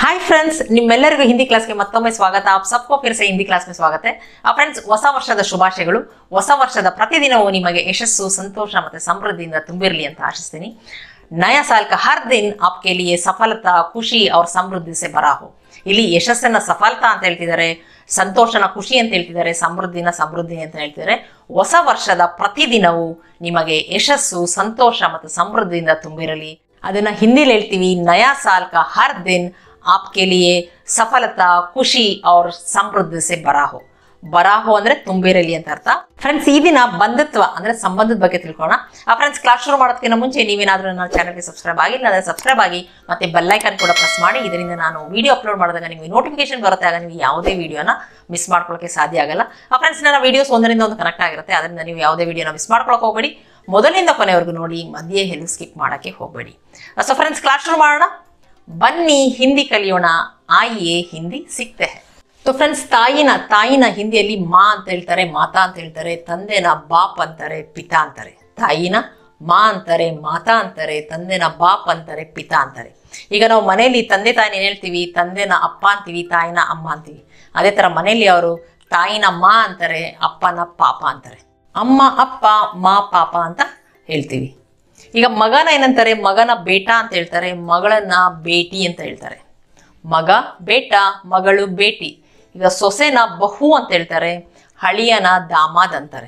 hi friends ನಿಮ್ಮೆಲ್ಲರಿಗೂ ಹಿಂದಿ ಕ್ಲಾಸ್ಗೆ ಮತ್ತೊಮ್ಮೆ ಸ್ವಾಗತ ಆಪ್ ಸಬ್ಕೋ ಫಿರ್ ಸೆ ಹಿಂದಿ ಕ್ಲಾಸ್ ಮೇ ಸ್ವಾಗತ ಆ ಫ್ರೆಂಡ್ಸ್ ಹೊಸ ವರ್ಷದ ಶುಭಾಶಯಗಳು ಹೊಸ ವರ್ಷದ ಪ್ರತಿದಿನವೂ ನಿಮಗೆ ಯಶಸ್ಸು ಸಂತೋಷ ಮತ್ತೆ ಸಮೃದ್ಧಿಯಿಂದ ತುಂಬಿರಲಿ ಅಂತ ಆಶಿಸ್ತೀನಿ ನಯ ಸಾಲ್ ಕಾ ಹರ್ ದಿನ್ ಆಪ್ಕೆ ಲಿಯೆ ಸಫಲತಾ ಖುಷಿ ಅವ್ರ ಸಮೃದ್ಧಿ ಸೆ ಬರಾಹೋ ಇಲ್ಲಿ ಯಶಸ್ಸನ್ನ ಸಫಲತಾ ಅಂತ ಹೇಳ್ತಿದ್ದಾರೆ ಸಂತೋಷನ ಖುಷಿ ಅಂತ ಹೇಳ್ತಿದ್ದಾರೆ ಸಮೃದ್ಧಿನ ಸಮೃದ್ಧಿ ಅಂತ ಹೇಳ್ತಿದ್ದಾರೆ ಹೊಸ ವರ್ಷದ ಪ್ರತಿದಿನವೂ ನಿಮಗೆ ಯಶಸ್ಸು ಸಂತೋಷ ಮತ್ತು ಸಮೃದ್ಧಿಯಿಂದ ತುಂಬಿರಲಿ ಅದನ್ನ ಹಿಂದಿಲಿ ಹೇಳ್ತೀವಿ ನಯಾ ಸಾಲ್ ಕಾ ಹರ್ ದಿನ್ ಆಪ್ಕೆ ಲಿಯೆ ಸಫಲತಾ ಖುಷಿ ಅವ್ರ ಸಮೃದ್ಧಿ ಸೆ ಬರಾಹೋ ಬರಾಹೋ ಅಂದ್ರೆ ತುಂಬಿರಲಿ ಅಂತ ಅರ್ಥ ಫ್ರೆಂಡ್ಸ್ ಈ ದಿನ ಬಂಧುತ್ವ ಅಂದ್ರೆ ಸಂಬಂಧದ ಬಗ್ಗೆ ತಿಳ್ಕೊಳ್ಳೋಣ ಆ ಫ್ರೆಂಡ್ಸ್ ಕ್ಲಾಸ್ ಶುರು ಮಾಡೋದಕ್ಕಿಂತ ಮುಂಚೆ ನೀವೇನಾದ್ರೂ ನನ್ನ ಚಾನಲ್ಗೆ ಸಬ್ಸ್ಕ್ರೈಬ್ ಆಗಿಲ್ಲ ಅಂದ್ರೆ ಸಬ್ಸ್ಕ್ರೈಬ್ ಆಗಿ ಮತ್ತೆ ಬೆಲ್ಲೈಕನ್ ಕೂಡ ಪ್ರೆಸ್ ಮಾಡಿ ಇದರಿಂದ ನಾನು ವಿಡಿಯೋ ಅಪ್ಲೋಡ್ ಮಾಡಿದಾಗ ನಿಮಗೆ ನೋಟಿಫಿಕೇಶನ್ ಬರುತ್ತೆ ಆಗ ನೀವು ಯಾವುದೇ ವಿಡಿಯೋನ ಮಿಸ್ ಮಾಡ್ಕೊಳ್ಳೋಕೆ ಸಾಧ್ಯ ಆಗಲ್ಲ ಆ ಫ್ರೆಂಡ್ಸ್ ನನ್ನ ವಿಡಿಯೋಸ್ ಒಂದರಿಂದ ಒಂದು ಕನೆಕ್ಟ್ ಆಗಿರುತ್ತೆ ಅದರಿಂದ ನೀವು ಯಾವುದೇ ವಿಡಿಯೋನ ಮಿಸ್ ಮಾಡ್ಕೊಳಕ್ಕೆ ಹೋಗಬೇಡಿ ಮೊದಲಿಂದ ಕೊನೆವರೆಗೂ ನೋಡಿ ಮಧ್ಯೆ ಎಲ್ಲೂ ಸ್ಕಿಪ್ ಮಾಡೋಕ್ಕೆ ಹೋಗಬೇಡಿ ಸೊ ಫ್ರೆಂಡ್ಸ್ ಕ್ಲಾಸ್ ಶುರು ಮಾಡೋಣ ಬನ್ನಿ ಹಿಂದಿ ಕಲಿಯೋಣ ಆಯಿಯೇ ಹಿಂದಿ ಸಿಕ್ತೆ ಹೈ ಸೊ ಫ್ರೆಂಡ್ಸ್ ತಾಯಿನ ತಾಯಿನ ಹಿಂದಿಯಲ್ಲಿ ಮಾ ಅಂತ ಹೇಳ್ತಾರೆ ಮಾತಾ ಅಂತ ಹೇಳ್ತಾರೆ ತಂದೆನ ಬಾಪ್ ಅಂತಾರೆ ಪಿತಾ ಅಂತಾರೆ ತಾಯಿನ ಮಾ ಅಂತಾರೆ ಮಾತಾ ಅಂತಾರೆ ತಂದೆನ ಬಾಪ್ ಅಂತಾರೆ ಪಿತಾ ಅಂತಾರೆ ಈಗ ನಾವು ಮನೆಯಲ್ಲಿ ತಂದೆ ತಾಯಿನ ಏನ್ ಹೇಳ್ತೀವಿ ತಂದೆನ ಅಪ್ಪ ಅಂತೀವಿ ತಾಯಿನ ಅಮ್ಮ ಅಂತೀವಿ ಅದೇ ತರ ಮನೆಯಲ್ಲಿ ಅವರು ತಾಯಿನ ಮಾ ಅಂತಾರೆ ಅಪ್ಪನ ಪಾಪ ಅಂತಾರೆ ಅಮ್ಮ ಅಪ್ಪ ಮಾ ಪಾಪ ಅಂತ ಹೇಳ್ತೀವಿ ಈಗ ಮಗನ ಏನಂತಾರೆ ಮಗನ ಬೇಟ ಅಂತ ಹೇಳ್ತಾರೆ ಮಗಳನ್ನ ಬೇಟಿ ಅಂತ ಹೇಳ್ತಾರೆ ಮಗ ಬೇಟ ಮಗಳು ಬೇಟಿ ಈಗ ಸೊಸೆನ ಬಹು ಅಂತ ಹೇಳ್ತಾರೆ ಹಳಿಯನ ದಾಮಾದ್ ಅಂತಾರೆ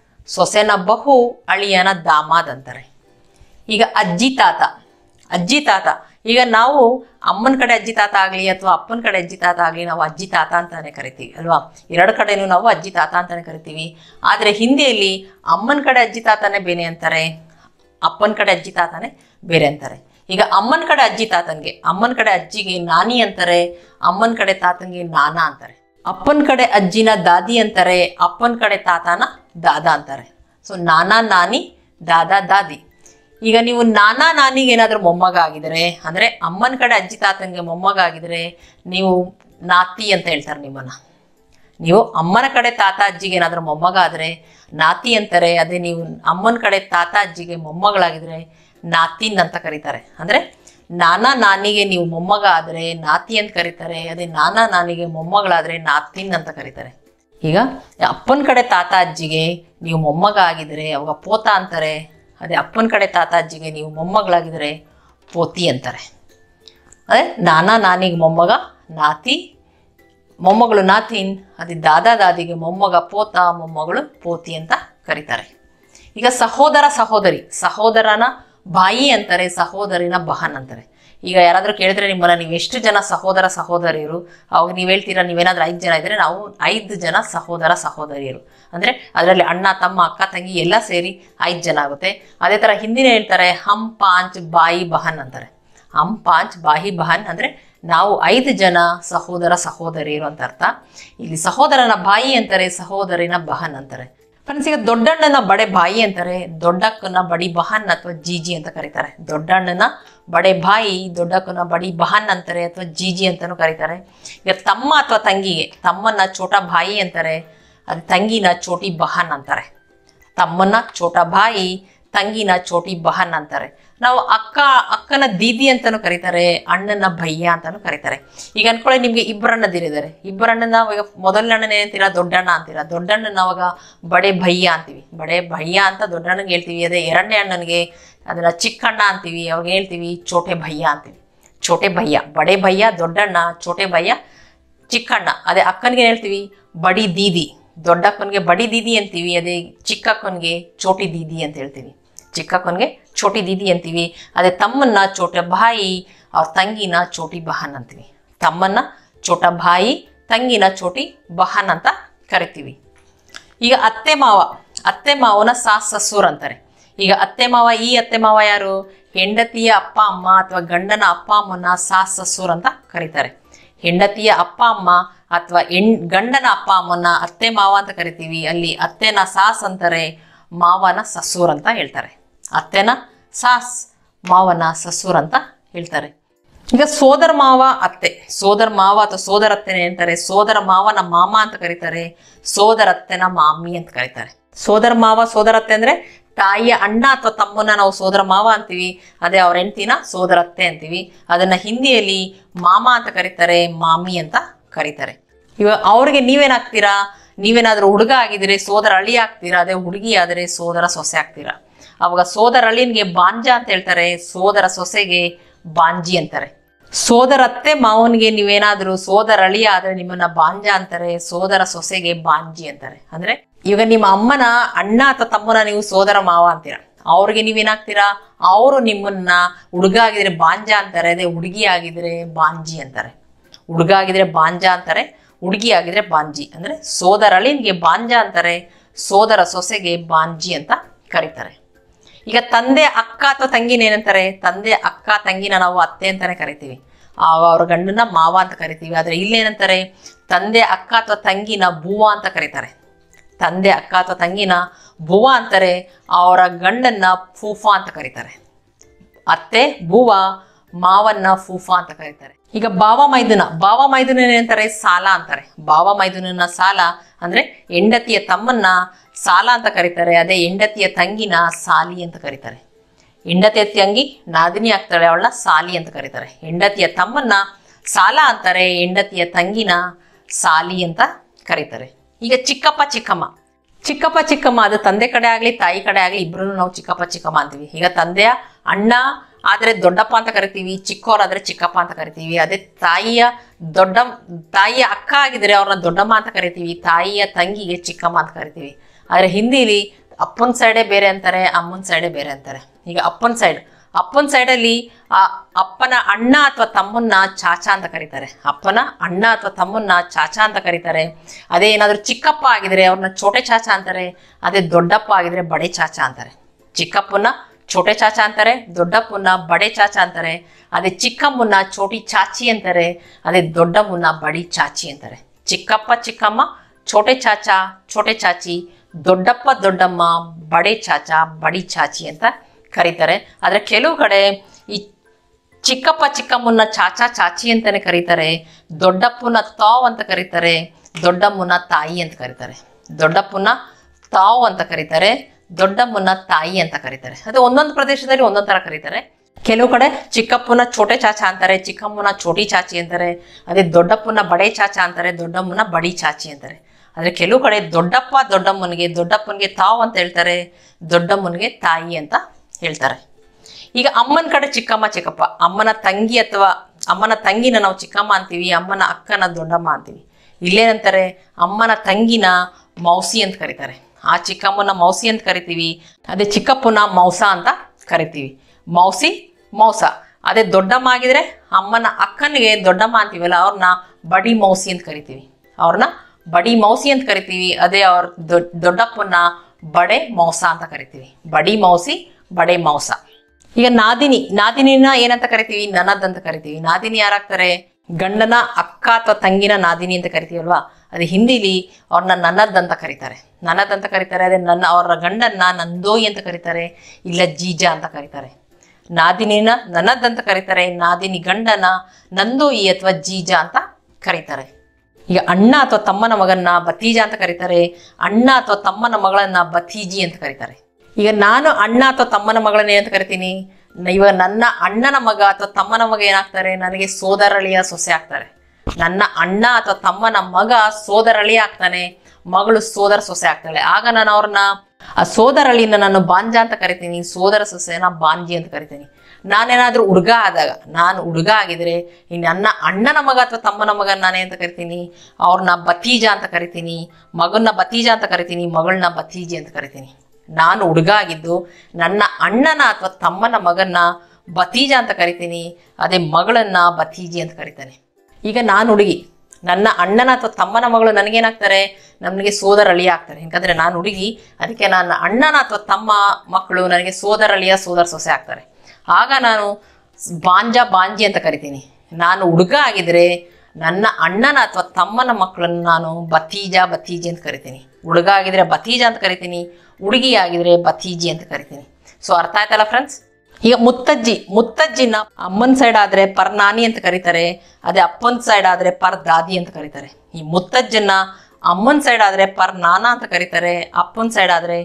ಸೊಸೆನ ಬಹು ಅಳಿಯನ ದಾಮಾದ್ ಅಂತಾರೆ ಈಗ ಅಜ್ಜಿ ತಾತ ಅಜ್ಜಿ ತಾತ ಈಗ ನಾವು ಅಮ್ಮನ ಕಡೆ ಅಜ್ಜಿ ತಾತ ಆಗಲಿ ಅಥವಾ ಅಪ್ಪನ ಕಡೆ ಅಜ್ಜಿ ತಾತ ಆಗಲಿ ನಾವು ಅಜ್ಜಿ ತಾತ ಅಂತಾನೆ ಕರಿತೀವಿ ಅಲ್ವಾ ಎರಡು ಕಡೆನೂ ನಾವು ಅಜ್ಜಿ ತಾತ ಅಂತಾನೆ ಕರಿತೀವಿ ಆದರೆ ಹಿಂದಿಯಲ್ಲಿ ಅಮ್ಮನ ಕಡೆ ಅಜ್ಜಿ ತಾತನೇ ಬೇರೆ ಅಂತಾರೆ ಅಪ್ಪನ ಕಡೆ ಅಜ್ಜಿ ತಾತನೇ ಬೇರೆ ಅಂತಾರೆ ಈಗ ಅಮ್ಮನ ಕಡೆ ಅಜ್ಜಿ ತಾತನ್ಗೆ ಅಮ್ಮನ ಕಡೆ ಅಜ್ಜಿಗೆ ನಾನಿ ಅಂತಾರೆ ಅಮ್ಮನ ಕಡೆ ತಾತನ್ಗೆ ನಾನಾ ಅಂತಾರೆ ಅಪ್ಪನ ಕಡೆ ಅಜ್ಜಿನ ದಾದಿ ಅಂತಾರೆ ಅಪ್ಪನ ಕಡೆ ತಾತನ ದಾದಾ ಅಂತಾರೆ ಸೊ ನಾನಾ ನಾನಿ ದಾದಾ ದಾದಿ ಈಗ ನೀವು ನಾನಾ ನಾನಿಗೆ ಏನಾದರೂ ಮೊಮ್ಮಗ ಆಗಿದರೆ ಅಂದರೆ ಅಮ್ಮನ ಕಡೆ ಅಜ್ಜಿ ತಾತನಿಗೆ ಮೊಮ್ಮಗ ಆಗಿದರೆ ನೀವು ನಾತಿ ಅಂತ ಹೇಳ್ತಾರೆ ನಿಮ್ಮನ್ನ ನೀವು ಅಮ್ಮನ ಕಡೆ ತಾತ ಅಜ್ಜಿಗೆ ಏನಾದರೂ ಮೊಮ್ಮಗ ಆದರೆ ನಾತಿ ಅಂತಾರೆ ಅದೇ ನೀವು ಅಮ್ಮನ ಕಡೆ ತಾತ ಅಜ್ಜಿಗೆ ಮೊಮ್ಮಗಳಾಗಿದ್ರೆ ನಾತಿನ್ ಅಂತ ಕರೀತಾರೆ ಅಂದರೆ ನಾನಾ ನಾನಿಗೆ ನೀವು ಮೊಮ್ಮಗ ಆದರೆ ನಾತಿ ಅಂತ ಕರೀತಾರೆ ಅದೇ ನಾನಾ ನಾನಿಗೆ ಮೊಮ್ಮಗಳಾದರೆ ನಾತಿನ್ ಅಂತ ಕರೀತಾರೆ ಈಗ ಅಪ್ಪನ ಕಡೆ ತಾತ ಅಜ್ಜಿಗೆ ನೀವು ಮೊಮ್ಮಗ ಆಗಿದ್ರೆ ಅವಾಗ ಪೋತ ಅಂತಾರೆ ಅದೇ ಅಪ್ಪನ ಕಡೆ ತಾತ ಅಜ್ಜಿಗೆ ನೀವು ಮೊಮ್ಮಗಳಾಗಿದ್ರೆ ಪೋತಿ ಅಂತಾರೆ ಅದೇ ನಾನಾ ನಾನಿಗೆ ಮೊಮ್ಮಗ ನಾತಿ ಮೊಮ್ಮಗಳು ನಾತಿನ್ ಅದೇ ದಾದಾ ದಾದಿಗೆ ಮೊಮ್ಮಗ ಪೋತ ಮೊಮ್ಮಗಳು ಪೋತಿ ಅಂತ ಕರೀತಾರೆ ಈಗ ಸಹೋದರ ಸಹೋದರಿ ಸಹೋದರನ ಬಾಯಿ ಅಂತಾರೆ ಸಹೋದರಿನ ಬಹನ್ ಅಂತಾರೆ ಈಗ ಯಾರಾದರೂ ಕೇಳಿದ್ರೆ ನಿಮ್ಮನ್ನ ನೀವು ಎಷ್ಟು ಜನ ಸಹೋದರ ಸಹೋದರಿಯರು ಅವಾಗ ನೀವು ಹೇಳ್ತೀರಾ ನೀವೇನಾದ್ರೂ ಐದು ಜನ ಇದ್ರೆ ನಾವು ಐದು ಜನ ಸಹೋದರ ಸಹೋದರಿಯರು ಅಂದರೆ ಅದರಲ್ಲಿ ಅಣ್ಣ ತಮ್ಮ ಅಕ್ಕ ತಂಗಿ ಎಲ್ಲ ಸೇರಿ ಐದು ಜನ ಆಗುತ್ತೆ ಅದೇ ಥರ ಹಿಂದಿನ ಹೇಳ್ತಾರೆ ಹಮ್ ಪಾಂಚ್ ಬಾಯಿ ಬಹನ್ ಅಂತಾರೆ ಹಮ್ ಪಾಂಚ್ ಬಾಯಿ ಬಹನ್ ಅಂದರೆ ನಾವು ಐದು ಜನ ಸಹೋದರ ಸಹೋದರಿಯರು ಅಂತ ಅರ್ಥ ಇಲ್ಲಿ ಸಹೋದರನ ಬಾಯಿ ಅಂತಾರೆ ಸಹೋದರಿನ ಬಹನ್ ಅಂತಾರೆ ಫ್ರೆಂಡ್ಸ್ ಈಗ ದೊಡ್ಡಣ್ಣನ ಬಡೆ ಬಾಯಿ ಅಂತಾರೆ ದೊಡ್ಡಕ್ಕನ ಬಡಿ ಬಹನ್ ಅಥವಾ ಜೀಜಿ ಅಂತ ಕರೀತಾರೆ ದೊಡ್ಡಣ್ಣನ ಬಡೆ ಬಾಯಿ ದೊಡ್ಡಕ್ಕನ ಬಡಿ ಬಹನ್ ಅಂತಾರೆ ಅಥವಾ ಜೀಜಿ ಅಂತಾನೂ ಕರೀತಾರೆ ಈಗ ತಮ್ಮ ಅಥವಾ ತಂಗಿಗೆ ತಮ್ಮನ್ನ ಚೋಟ ಬಾಯಿ ಅಂತಾರೆ ಅದು ತಂಗಿನ ಚೋಟಿ ಬಹನ್ ಅಂತಾರೆ ತಮ್ಮನ್ನ ಚೋಟ ಬಾಯಿ ತಂಗಿನ ಚೋಟಿ ಬಹನ್ ಅಂತಾರೆ ನಾವು ಅಕ್ಕ ಅಕ್ಕನ ದೀದಿ ಅಂತಾನು ಕರೀತಾರೆ ಅಣ್ಣನ ಭಯ್ಯ ಅಂತಾನು ಕರೀತಾರೆ ಈಗ ಅನ್ಕೊಳ್ಳಿ ನಿಮ್ಗೆ ಇಬ್ಬರಣ್ಣದಿರಿದ್ದಾರೆ ಇಬ್ಬರಣ್ಣನ ಇವಾಗ ಮೊದಲನೇ ಅಣ್ಣನ ಏನಂತೀರಾ ದೊಡ್ಡಣ್ಣ ಅಂತೀರಾ ದೊಡ್ಡಣ್ಣನ ಅವಾಗ ಬಡೆ ಭಯ್ಯ ಅಂತೀವಿ ಬಡೆ ಭಯ್ಯ ಅಂತ ದೊಡ್ಡಣ್ಣನಿಗೆ ಹೇಳ್ತೀವಿ ಅದೇ ಎರಡನೇ ಅಣ್ಣನಿಗೆ ಅದನ್ನ ಚಿಕ್ಕಣ್ಣ ಅಂತೀವಿ ಅವಾಗ ಹೇಳ್ತೀವಿ ಚೋಟೆ ಭಯ್ಯ ಅಂತೀವಿ ಚೋಟೆ ಭಯ್ಯ ಬಡೆ ಭಯ್ಯ ದೊಡ್ಡಣ್ಣ ಚೋಟೆ ಭಯ್ಯ ಚಿಕ್ಕಣ್ಣ ಅದೇ ಅಕ್ಕನಿಗೆ ಹೇಳ್ತೀವಿ ಬಡಿ ದೀದಿ ದೊಡ್ಡಕ್ಕನಿಗೆ ಬಡಿ ದೀದಿ ಅಂತೀವಿ ಅದೇ ಚಿಕ್ಕಕ್ಕನಿಗೆ ಚೋಟಿ ದೀದಿ ಅಂತ ಹೇಳ್ತೀವಿ ಚಿಕ್ಕಕ್ಕನಿಗೆ ಚೋಟಿ ದೀದಿ ಅಂತೀವಿ ಅದೇ ತಮ್ಮನ್ನ ಚೋಟ ಬಾಯಿ ಅವ್ರ ತಂಗಿನ ಚೋಟಿ ಬಹನ್ ಅಂತೀವಿ ತಮ್ಮನ್ನ ಚೋಟ ಬಾಯಿ ತಂಗಿನ ಚೋಟಿ ಬಹನ್ ಅಂತ ಕರಿತೀವಿ ಈಗ ಅತ್ತೆ ಮಾವ ಅತ್ತೆ ಮಾವನ ಸಾಸ್ ಸಸೂರ್ ಅಂತಾರೆ ಈಗ ಅತ್ತೆ ಮಾವ ಈ ಅತ್ತೆ ಮಾವ ಯಾರು ಹೆಂಡತಿಯ ಅಪ್ಪ ಅಮ್ಮ ಅಥವಾ ಗಂಡನ ಅಪ್ಪ ಅಮ್ಮನ ಸಾಸ್ ಸಸೂರ್ ಅಂತ ಕರೀತಾರೆ ಹೆಂಡತಿಯ ಅಪ್ಪ ಅಮ್ಮ ಅಥವಾ ಹೆಣ್ ಗಂಡನ ಅಪ್ಪ ಅಮ್ಮನ ಅತ್ತೆ ಮಾವ ಅಂತ ಕರಿತೀವಿ ಅಲ್ಲಿ ಅತ್ತೆನ ಸಾಸ್ ಅಂತಾರೆ ಮಾವನ ಸಸೂರ್ ಅಂತ ಹೇಳ್ತಾರೆ ಅತ್ತೆನ ಸಾಸ್ ಮಾವನ ಸಸೂರ್ ಅಂತ ಹೇಳ್ತಾರೆ ಈಗ ಸೋದರ ಮಾವ ಅತ್ತೆ ಸೋದರ ಮಾವ ಅಥವಾ ಸೋದರ ಅತ್ತೆನ ಹೇಳ್ತಾರೆ ಸೋದರ ಮಾವನ ಮಾಮ ಅಂತ ಕರೀತಾರೆ ಸೋದರ ಅತ್ತೆನ ಮಾಮಿ ಅಂತ ಕರೀತಾರೆ ಸೋದರ ಮಾವ ಸೋದರ ಅತ್ತೆ ಅಂದ್ರೆ ತಾಯಿಯ ಅಣ್ಣ ಅಥವಾ ತಮ್ಮನ್ನ ನಾವು ಸೋದರ ಮಾವ ಅಂತೀವಿ ಅದೇ ಅವ್ರ ಹೆಂಡ್ತಿನ ಸೋದರತ್ತೆ ಅಂತೀವಿ ಅದನ್ನ ಹಿಂದಿಯಲ್ಲಿ ಮಾಮ ಅಂತ ಕರೀತಾರೆ ಮಾಮಿ ಅಂತ ಕರೀತಾರೆ ಇವಾಗ ಅವ್ರಿಗೆ ನೀವೇನಾಗ್ತೀರಾ ನೀವೇನಾದ್ರೂ ಹುಡುಗ ಆಗಿದ್ರೆ ಸೋದರ ಅಳಿ ಆಗ್ತೀರಾ ಅದೇ ಹುಡುಗಿ ಆದರೆ ಸೋದರ ಸೊಸೆ ಆಗ್ತೀರಾ ಅವಾಗ ಸೋದರ ಅಳಿನ್ಗೆ ಬಾಂಜ ಅಂತ ಹೇಳ್ತಾರೆ ಸೋದರ ಸೊಸೆಗೆ ಬಾಂಜಿ ಅಂತಾರೆ ಸೋದರತ್ತೆ ಮಾವನಿಗೆ ನೀವೇನಾದ್ರೂ ಸೋದರ ಅಳಿಯ ಆದ್ರೆ ನಿಮ್ಮನ್ನ ಬಾಂಜ ಅಂತಾರೆ ಸೋದರ ಸೊಸೆಗೆ ಬಾಂಜಿ ಅಂತಾರೆ ಅಂದ್ರೆ ಇವಾಗ ನಿಮ್ಮ ಅಮ್ಮನ ಅಣ್ಣ ಅಥವಾ ತಮ್ಮನ ನೀವು ಸೋದರ ಮಾವ ಅಂತೀರಾ ಅವ್ರಿಗೆ ನೀವೇನಾಗ್ತೀರಾ ಅವರು ನಿಮ್ಮನ್ನ ಹುಡುಗ ಆಗಿದ್ರೆ ಬಾಂಜ ಅಂತಾರೆ ಅದೇ ಹುಡುಗಿ ಆಗಿದ್ರೆ ಬಾಂಜಿ ಅಂತಾರೆ ಹುಡುಗ ಆಗಿದ್ರೆ ಬಾಂಜ ಅಂತಾರೆ ಹುಡುಗಿ ಆಗಿದ್ರೆ ಬಾಂಜಿ ಅಂದ್ರೆ ಸೋದರ ಅಳಿನ್ಗೆ ಬಾಂಜ ಅಂತಾರೆ ಸೋದರ ಸೊಸೆಗೆ ಬಾಂಜಿ ಅಂತ ಕರೀತಾರೆ ಈಗ ತಂದೆ ಅಕ್ಕ ಅಥವಾ ತಂಗಿನ ಏನಂತಾರೆ ತಂದೆ ಅಕ್ಕ ತಂಗಿನ ನಾವು ಅತ್ತೆ ಅಂತಾನೆ ಕರಿತೀವಿ ಆ- ಅವ್ರ ಗಂಡನ ಮಾವ ಅಂತ ಕರಿತೀವಿ ಆದ್ರೆ ಇಲ್ಲೇನಂತಾರೆ ತಂದೆ ಅಕ್ಕ ಅಥವಾ ತಂಗಿನ ಬೂವ ಅಂತ ಕರೀತಾರೆ ತಂದೆ ಅಕ್ಕ ಅಥವಾ ತಂಗಿನ ಬುವ ಅಂತಾರೆ ಅವರ ಗಂಡನ್ನ ಫೂಫಾ ಅಂತ ಕರೀತಾರೆ ಅತ್ತೆ ಬೂವ ಮಾವನ್ನ ಫೂಫಾ ಅಂತ ಕರೀತಾರೆ ಈಗ ಬಾವ ಮೈದುನ ಬಾವ ಮೈದುನ ಏನಂತಾರೆ ಸಾಲ ಅಂತಾರೆ ಬಾವ ಮೈದುನನ ಸಾಲ ಅಂದ್ರೆ ಹೆಂಡತಿಯ ತಮ್ಮನ್ನ ಸಾಲ ಅಂತ ಕರೀತಾರೆ ಅದೇ ಹೆಂಡತಿಯ ತಂಗಿನ ಸಾಲಿ ಅಂತ ಕರೀತಾರೆ ಹೆಂಡತಿಯ ತಂಗಿ ನಾದಿನಿ ಆಗ್ತಾಳೆ ಅವಳನ್ನ ಸಾಲಿ ಅಂತ ಕರೀತಾರೆ ಹೆಂಡತಿಯ ತಮ್ಮನ್ನ ಸಾಲ ಅಂತಾರೆ ಹೆಂಡತಿಯ ತಂಗಿನ ಸಾಲಿ ಅಂತ ಕರೀತಾರೆ ಈಗ ಚಿಕ್ಕಪ್ಪ ಚಿಕ್ಕಮ್ಮ ಚಿಕ್ಕಪ್ಪ ಚಿಕ್ಕಮ್ಮ ಅದು ತಂದೆ ಕಡೆ ಆಗ್ಲಿ ತಾಯಿ ಕಡೆ ಆಗ್ಲಿ ಇಬ್ರು ನಾವು ಚಿಕ್ಕಪ್ಪ ಚಿಕ್ಕಮ್ಮ ಅಂತೀವಿ ಈಗ ತಂದೆಯ ಅಣ್ಣ ಆದ್ರೆ ದೊಡ್ಡಪ್ಪ ಅಂತ ಕರಿತೀವಿ ಚಿಕ್ಕವರಾದ್ರೆ ಚಿಕ್ಕಪ್ಪ ಅಂತ ಕರಿತೀವಿ ಅದೇ ತಾಯಿಯ ದೊಡ್ಡ ತಾಯಿಯ ಅಕ್ಕ ಆಗಿದ್ರೆ ಅವ್ರನ್ನ ದೊಡ್ಡಮ್ಮ ಅಂತ ಕರಿತೀವಿ ತಾಯಿಯ ತಂಗಿಗೆ ಚಿಕ್ಕಮ್ಮ ಅಂತ ಕರಿತೀವಿ ಆದ್ರೆ ಹಿಂದಿಲಿ ಅಪ್ಪನ ಸೈಡೇ ಬೇರೆ ಅಂತಾರೆ ಅಮ್ಮನ ಸೈಡೇ ಬೇರೆ ಅಂತಾರೆ ಈಗ ಅಪ್ಪನ ಸೈಡ್ ಅಪ್ಪನ ಸೈಡಲ್ಲಿ ಆ ಅಪ್ಪನ ಅಣ್ಣ ಅಥವಾ ತಮ್ಮನ್ನ ಚಾಚಾ ಅಂತ ಕರೀತಾರೆ ಅಪ್ಪನ ಅಣ್ಣ ಅಥವಾ ತಮ್ಮನ್ನ ಚಾಚಾ ಅಂತ ಕರೀತಾರೆ ಅದೇ ಏನಾದರೂ ಚಿಕ್ಕಪ್ಪ ಆಗಿದ್ರೆ ಅವ್ರನ್ನ ಚೋಟೆ ಚಾಚಾ ಅಂತಾರೆ ಅದೇ ದೊಡ್ಡಪ್ಪ ಆಗಿದ್ರೆ ಬಡೆ ಚಾಚಾ ಅಂತಾರೆ ಚಿಕ್ಕಪ್ಪನ ಚೋಟೆ ಚಾಚಾ ಅಂತಾರೆ ದೊಡ್ಡಪ್ಪನ ಬಡೆ ಚಾಚಾ ಅಂತಾರೆ ಅದೇ ಚಿಕ್ಕಮ್ಮನ ಚೋಟಿ ಚಾಚಿ ಅಂತಾರೆ ಅದೇ ದೊಡ್ಡಮ್ಮನ ಬಡಿ ಚಾಚಿ ಅಂತಾರೆ ಚಿಕ್ಕಪ್ಪ ಚಿಕ್ಕಮ್ಮ ಚೋಟೆ ಚಾಚಾ ಚೋಟೆ ಚಾಚಿ ದೊಡ್ಡಪ್ಪ ದೊಡ್ಡಮ್ಮ ಬಡೆ ಚಾಚಾ ಬಡಿ ಚಾಚಿ ಅಂತ ಕರೀತಾರೆ ಆದರೆ ಕೆಲವು ಕಡೆ ಈ ಚಿಕ್ಕಪ್ಪ ಚಿಕ್ಕಮ್ಮನ ಚಾಚಾ ಚಾಚಿ ಅಂತಾನೆ ಕರೀತಾರೆ ದೊಡ್ಡಪ್ಪನ ತಾವ್ ಅಂತ ಕರೀತಾರೆ ದೊಡ್ಡಮ್ಮನ ತಾಯಿ ಅಂತ ಕರೀತಾರೆ ದೊಡ್ಡಪ್ಪನ ತಾವ್ ಅಂತ ಕರೀತಾರೆ ದೊಡ್ಡಮ್ಮನ ತಾಯಿ ಅಂತ ಕರೀತಾರೆ ಅದು ಒಂದೊಂದು ಪ್ರದೇಶದಲ್ಲಿ ಒಂದೊಂದು ಥರ ಕರೀತಾರೆ ಕೆಲವು ಕಡೆ ಚಿಕ್ಕಪ್ಪನ ಚೋಟೆ ಚಾಚಾ ಅಂತಾರೆ ಚಿಕ್ಕಮ್ಮನ ಚೋಟಿ ಚಾಚಿ ಅಂತಾರೆ ಅದೇ ದೊಡ್ಡಪ್ಪನ ಬಡೆ ಚಾಚಾ ಅಂತಾರೆ ದೊಡ್ಡಮ್ಮನ ಬಡಿ ಚಾಚಿ ಅಂತಾರೆ ಆದರೆ ಕೆಲವು ಕಡೆ ದೊಡ್ಡಪ್ಪ ದೊಡ್ಡಮ್ಮನಿಗೆ ದೊಡ್ಡಪ್ಪನಿಗೆ ತಾವ್ ಅಂತ ಹೇಳ್ತಾರೆ ದೊಡ್ಡಮ್ಮನಿಗೆ ತಾಯಿ ಅಂತ ಹೇಳ್ತಾರೆ ಈಗ ಅಮ್ಮನ ಕಡೆ ಚಿಕ್ಕಮ್ಮ ಚಿಕ್ಕಪ್ಪ ಅಮ್ಮನ ತಂಗಿ ಅಥವಾ ಅಮ್ಮನ ತಂಗಿನ ನಾವು ಚಿಕ್ಕಮ್ಮ ಅಂತೀವಿ ಅಮ್ಮನ ಅಕ್ಕನ ದೊಡ್ಡಮ್ಮ ಅಂತೀವಿ ಇಲ್ಲೇನಂತಾರೆ ಅಮ್ಮನ ತಂಗಿನ ಮೌಸಿ ಅಂತ ಕರೀತಾರೆ ಆ ಚಿಕ್ಕಮ್ಮನ ಮೌಸಿ ಅಂತ ಕರಿತೀವಿ ಅದೇ ಚಿಕ್ಕಪ್ಪನ ಮೌಸ ಅಂತ ಕರಿತೀವಿ ಮೌಸಿ ಮೌಸ ಅದೇ ದೊಡ್ಡಮ್ಮ ಆಗಿದ್ರೆ ಅಮ್ಮನ ಅಕ್ಕನಿಗೆ ದೊಡ್ಡಮ್ಮ ಅಂತೀವಲ್ಲ ಅವ್ರನ್ನ ಬಡಿ ಮೌಸಿ ಅಂತ ಕರಿತೀವಿ ಅವ್ರನ್ನ ಬಡಿ ಮೌಸಿ ಅಂತ ಕರಿತೀವಿ ಅದೇ ಅವ್ರ ದೊಡ್ ದೊಡ್ಡಪ್ಪನ ಬಡೆ ಮೌಸ ಅಂತ ಕರಿತೀವಿ ಬಡಿ ಮೌಸಿ ಬಡೆ ಮೌಸ ಈಗ ನಾದಿನಿ ನಾದಿನಿನ ಏನಂತ ಕರಿತೀವಿ ನನದ್ ಅಂತ ಕರಿತೀವಿ ನಾದಿನಿ ಯಾರಾಗ್ತಾರೆ ಗಂಡನ ಅಕ್ಕ ಅಥವಾ ತಂಗಿನ ನಾದಿನಿ ಅಂತ ಕರಿತೀವಲ್ವಾ ಅದು ಹಿಂದಿಲಿ ಅವ್ರನ್ನ ನನ್ನದ್ ಅಂತ ಕರೀತಾರೆ ನನ್ನದ್ ಅಂತ ಕರೀತಾರೆ ಅದೇ ನನ್ನ ಅವರ ಗಂಡನ್ನ ನಂದೋಯಿ ಅಂತ ಕರೀತಾರೆ ಇಲ್ಲ ಜೀಜ ಅಂತ ಕರೀತಾರೆ ನಾದಿನಿನ ನನ್ನದ್ ಅಂತ ಕರೀತಾರೆ ನಾದಿನಿ ಗಂಡನ ನಂದೋಯಿ ಅಥವಾ ಜೀಜ ಅಂತ ಕರೀತಾರೆ ಈಗ ಅಣ್ಣ ಅಥವಾ ತಮ್ಮನ ಮಗನ್ನ ಭತೀಜ ಅಂತ ಕರೀತಾರೆ ಅಣ್ಣ ಅಥವಾ ತಮ್ಮನ ಮಗಳನ್ನ ಭತೀಜಿ ಅಂತ ಕರೀತಾರೆ ಈಗ ನಾನು ಅಣ್ಣ ಅಥವಾ ತಮ್ಮನ ಮಗಳನ್ನ ಏನಂತ ಕರಿತೀನಿ ನ- ಇವಾಗ ನನ್ನ ಅಣ್ಣನ ಮಗ ಅಥವಾ ತಮ್ಮನ ಮಗ ಏನಾಗ್ತಾರೆ ನನಗೆ ಸೋದರಳಿಯ ಸೊಸೆ ಆಗ್ತಾರೆ ನನ್ನ ಅಣ್ಣ ಅಥವಾ ತಮ್ಮನ ಮಗ ಸೋದರಳಿ ಆಗ್ತಾನೆ ಮಗಳು ಸೋದರ ಸೊಸೆ ಆಗ್ತಾಳೆ ಆಗ ನಾನು ಅವ್ರನ್ನ ಆ ಸೋದರಳಿನ ನಾನು ಬಾಂಜ ಅಂತ ಕರಿತೀನಿ ಸೋದರ ಸೊಸೆನ ಬಾಂಜಿ ಅಂತ ಕರಿತೀನಿ ನಾನೇನಾದ್ರೂ ಹುಡುಗ ಆದಾಗ ನಾನು ಹುಡುಗ ಆಗಿದ್ರೆ ಈ ನನ್ನ ಅಣ್ಣನ ಮಗ ಅಥವಾ ತಮ್ಮನ ಮಗನ ನಾನೇ ಅಂತ ಕರಿತೀನಿ ಅವ್ರನ್ನ ಭತೀಜ ಅಂತ ಕರಿತೀನಿ ಮಗನ್ನ ಭತೀಜ ಅಂತ ಕರಿತೀನಿ ಮಗಳನ್ನ ಭತೀಜಿ ಅಂತ ಕರಿತೀನಿ ನಾನು ಹುಡುಗ ಆಗಿದ್ದು ನನ್ನ ಅಣ್ಣನ ಅಥವಾ ತಮ್ಮನ ಮಗನ್ನ ಭತೀಜ ಅಂತ ಕರಿತೀನಿ ಅದೇ ಮಗಳನ್ನ ಭತೀಜಿ ಅಂತ ಕರಿತಾನೆ ಈಗ ನಾನು ಹುಡುಗಿ ನನ್ನ ಅಣ್ಣನ ಅಥವಾ ತಮ್ಮನ ಮಗಳು ನನಗೇನಾಗ್ತಾರೆ ನಮಗೆ ಸೋದರಳಿಯ ಆಗ್ತಾರೆ ಯಾಕಂದ್ರೆ ನಾನು ಹುಡುಗಿ ಅದಕ್ಕೆ ನನ್ನ ಅಣ್ಣನ ಅಥವಾ ತಮ್ಮ ಮಕ್ಕಳು ನನಗೆ ಸೋದರಳಿಯ ಸೋದರ ಸೊಸೆ ಆಗ್ತಾರೆ ಆಗ ನಾನು ಬಾಂಜ ಬಾಂಜಿ ಅಂತ ಕರಿತೀನಿ ನಾನು ಹುಡುಗ ಆಗಿದ್ರೆ ನನ್ನ ಅಣ್ಣನ ಅಥವಾ ತಮ್ಮನ ಮಕ್ಕಳನ್ನು ನಾನು ಭತೀಜ ಭತೀಜಿ ಅಂತ ಕರಿತೀನಿ ಹುಡುಗ ಆಗಿದ್ರೆ ಭತೀಜ ಅಂತ ಕರಿತೀನಿ ಹುಡುಗಿ ಆಗಿದ್ರೆ ಭತೀಜಿ ಅಂತ ಕರಿತೀನಿ ಸೊ ಅರ್ಥ ಆಯ್ತಲ್ಲ ಫ್ರೆಂಡ್ಸ್ ಈಗ ಮುತ್ತಜ್ಜಿ ಮುತ್ತಜ್ಜಿನ ಅಮ್ಮನ ಸೈಡ್ ಆದ್ರೆ ಪರ್ ನಾನಿ ಅಂತ ಕರೀತಾರೆ ಅದೇ ಅಪ್ಪನ ಸೈಡ್ ಆದ್ರೆ ಪರ್ ದಾದಿ ಅಂತ ಕರೀತಾರೆ ಈ ಮುತ್ತಜ್ಜನ್ನ ಅಮ್ಮನ ಸೈಡ್ ಆದ್ರೆ ಪರ್ ನಾನಾ ಅಂತ ಕರೀತಾರೆ ಅಪ್ಪನ ಸೈಡ್ ಆದ್ರೆ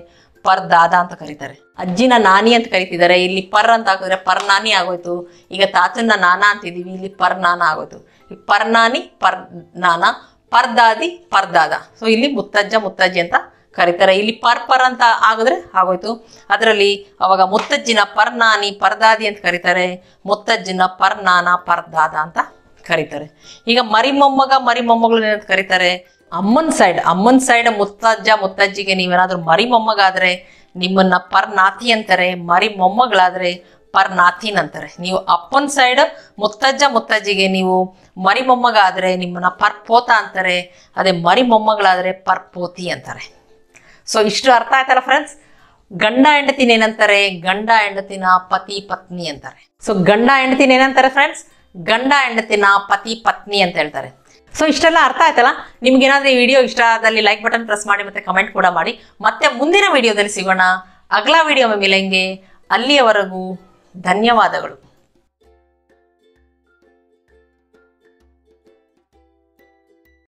ಪರ್ ದಾದ ಅಂತ ಕರೀತಾರೆ ಅಜ್ಜಿನ ನಾನಿ ಅಂತ ಕರಿತಿದ್ದಾರೆ ಇಲ್ಲಿ ಪರ್ ಅಂತ ಹಾಕಿದ್ರೆ ಪರ್ ನಾನಿ ಆಗೋಯ್ತು ಈಗ ತಾತನ್ನ ನಾನಾ ಅಂತಿದೀವಿ ಇಲ್ಲಿ ಪರ್ ನಾನ ಆಗೋಯ್ತು ಈ ಪರ್ ನಾನಿ ಪರ್ ನಾನ ಪರ್ದಾದಿ ಪರ್ದಾದ ಸೊ ಇಲ್ಲಿ ಮುತ್ತಜ್ಜ ಮುತ್ತಜ್ಜಿ ಅಂತ ಕರೀತಾರೆ ಇಲ್ಲಿ ಪರ್ ಪರ್ ಅಂತ ಆಗಿದ್ರೆ ಆಗೋಯ್ತು ಅದರಲ್ಲಿ ಅವಾಗ ಮುತ್ತಜ್ಜಿನ ಪರ್ನಾನಿ ಪರ್ದಾದಿ ಅಂತ ಕರೀತಾರೆ ಮುತ್ತಜ್ಜಿನ ಪರ್ನಾನ ಪರ್ದಾದ ಅಂತ ಕರೀತಾರೆ ಈಗ ಮರಿ ಮೊಮ್ಮಗ ಮರಿ ಮೊಮ್ಮಗಳು ಏನಂತ ಕರೀತಾರೆ ಅಮ್ಮನ ಸೈಡ್ ಅಮ್ಮನ ಸೈಡ್ ಮುತ್ತಜ್ಜ ಮುತ್ತಜ್ಜಿಗೆ ನೀವೇನಾದ್ರೂ ಮರಿ ಮೊಮ್ಮಗ ಆದ್ರೆ ನಿಮ್ಮನ್ನ ಪರ್ನಾತಿ ಅಂತಾರೆ ಮರಿ ಮೊಮ್ಮಗಳಾದ್ರೆ ಪರ್ನಾಥಿನ್ ಅಂತಾರೆ ನೀವು ಅಪ್ಪನ ಸೈಡ್ ಮುತ್ತಜ್ಜ ಮುತ್ತಜ್ಜಿಗೆ ನೀವು ಮರಿ ಮೊಮ್ಮಗ ಆದ್ರೆ ನಿಮ್ಮನ್ನ ಪರ್ಪೋತ ಅಂತಾರೆ ಅದೇ ಮರಿ ಮೊಮ್ಮಗಳಾದ್ರೆ ಪರ್ಪೋತಿ ಅಂತಾರೆ ಸೊ ಇಷ್ಟು ಅರ್ಥ ಆಯ್ತಲ್ಲ ಫ್ರೆಂಡ್ಸ್ ಗಂಡ ಹೆಂಡತಿನ ಏನಂತಾರೆ ಗಂಡ ಹೆಂಡತಿನ ಪತಿ ಪತ್ನಿ ಅಂತಾರೆ ಸೊ ಗಂಡ ಹೆಂಡತಿನ ಏನಂತಾರೆ ಫ್ರೆಂಡ್ಸ್ ಗಂಡ ಹೆಂಡತಿನ ಪತಿ ಪತ್ನಿ ಅಂತ ಹೇಳ್ತಾರೆ ಸೊ ಇಷ್ಟೆಲ್ಲ ಅರ್ಥ ಆಯ್ತಲ್ಲ ನಿಮ್ಗೆ ಏನಾದ್ರೂ ಈ ವಿಡಿಯೋ ಇಷ್ಟ ಆದಲ್ಲಿ ಲೈಕ್ ಬಟನ್ ಪ್ರೆಸ್ ಮಾಡಿ ಮತ್ತೆ ಕಮೆಂಟ್ ಕೂಡ ಮಾಡಿ ಮತ್ತೆ ಮುಂದಿನ ವಿಡಿಯೋದಲ್ಲಿ ಸಿಗೋಣ ಅಗ್ಲಾ ವಿಡಿಯೋ ಮಿಲೆಂಗೆ ಅಲ್ಲಿಯವರೆಗೂ ಧನ್ಯವಾದಗಳು